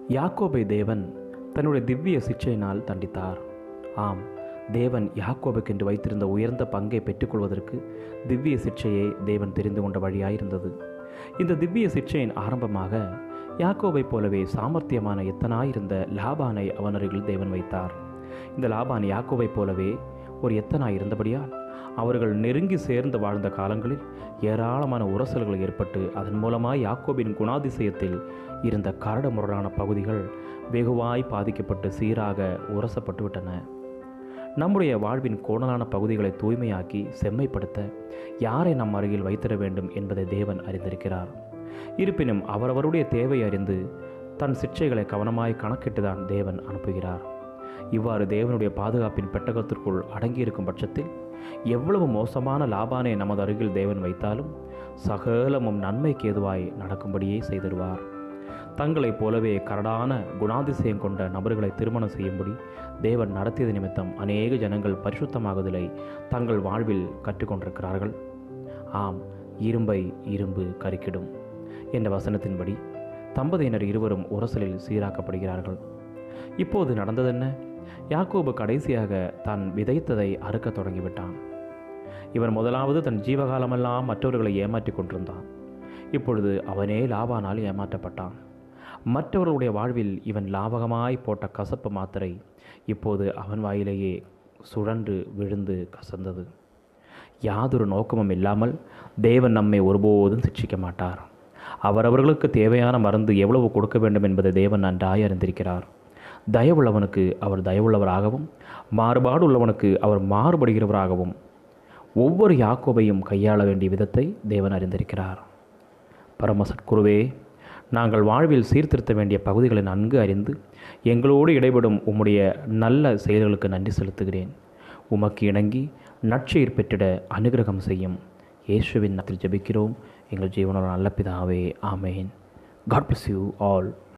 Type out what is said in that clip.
யாக்கோபை தேவன் தன்னுடைய திவ்ய சிக்ஷையினால் தண்டித்தார் ஆம் தேவன் யாக்கோபுக்கென்று வைத்திருந்த உயர்ந்த பங்கை பெற்றுக்கொள்வதற்கு திவ்ய சிக்ஷையை தேவன் தெரிந்து கொண்ட வழியாயிருந்தது இந்த திவ்ய சிக்ஷையின் ஆரம்பமாக யாக்கோபைப் போலவே சாமர்த்தியமான எத்தனாயிருந்த லாபானை அவன் அருகில் தேவன் வைத்தார் இந்த லாபான் யாக்கோபைப் போலவே ஒரு எத்தனாய் இருந்தபடியால் அவர்கள் நெருங்கி சேர்ந்து வாழ்ந்த காலங்களில் ஏராளமான உரசல்கள் ஏற்பட்டு அதன் மூலமாய் யாக்கோபின் குணாதிசயத்தில் இருந்த கரடுமுரடான பகுதிகள் வெகுவாய் பாதிக்கப்பட்டு சீராக உரசப்பட்டு விட்டன நம்முடைய வாழ்வின் கோணலான பகுதிகளை தூய்மையாக்கி செம்மைப்படுத்த யாரை நம் அருகில் வைத்திட வேண்டும் என்பதை தேவன் அறிந்திருக்கிறார் இருப்பினும் அவரவருடைய தேவை அறிந்து தன் சிற்றைகளை கவனமாய் கணக்கிட்டுதான் தேவன் அனுப்புகிறார் இவ்வாறு தேவனுடைய பாதுகாப்பின் பெட்டகத்திற்குள் அடங்கியிருக்கும் பட்சத்தில் எவ்வளவு மோசமான லாபானை நமது அருகில் தேவன் வைத்தாலும் சகலமும் நன்மைக்கு ஏதுவாய் நடக்கும்படியே செய்திருவார் தங்களைப் போலவே கரடான குணாதிசயம் கொண்ட நபர்களை திருமணம் செய்யும்படி தேவன் நடத்தியது நிமித்தம் அநேக ஜனங்கள் பரிசுத்தமாகுதலை தங்கள் வாழ்வில் கற்றுக்கொண்டிருக்கிறார்கள் ஆம் இரும்பை இரும்பு கருக்கிடும் என்ற வசனத்தின்படி தம்பதியினர் இருவரும் உரசலில் சீராக்கப்படுகிறார்கள் இப்போது நடந்ததென்ன யாக்கோபு கடைசியாக தான் விதைத்ததை அறுக்கத் தொடங்கிவிட்டான் இவன் முதலாவது தன் ஜீவகாலமெல்லாம் மற்றவர்களை ஏமாற்றிக் கொண்டிருந்தான் இப்பொழுது அவனே லாபானால் ஏமாற்றப்பட்டான் மற்றவர்களுடைய வாழ்வில் இவன் லாபகமாய் போட்ட கசப்பு மாத்திரை இப்போது அவன் வாயிலேயே சுழன்று விழுந்து கசந்தது யாதொரு நோக்கமும் இல்லாமல் தேவன் நம்மை ஒருபோதும் சிக்ஷிக்க மாட்டார் அவரவர்களுக்கு தேவையான மருந்து எவ்வளவு கொடுக்க வேண்டும் என்பதை தேவன் நன்றாய் அறிந்திருக்கிறார் தயவுள்ளவனுக்கு அவர் தயவுள்ளவராகவும் மாறுபாடு உள்ளவனுக்கு அவர் மாறுபடுகிறவராகவும் ஒவ்வொரு யாக்கோபையும் கையாள வேண்டிய விதத்தை தேவன் அறிந்திருக்கிறார் பரமசத்குருவே நாங்கள் வாழ்வில் சீர்திருத்த வேண்டிய பகுதிகளை நன்கு அறிந்து எங்களோடு இடைபடும் உம்முடைய நல்ல செயல்களுக்கு நன்றி செலுத்துகிறேன் உமக்கு இணங்கி நற்செயர் பெற்றிட அனுகிரகம் செய்யும் இயேசுவின் நாத்தில் ஜெபிக்கிறோம் எங்கள் ஜீவனோட நல்ல பிதாவே ஆமேன் காட் பிளஸ் யூ ஆல்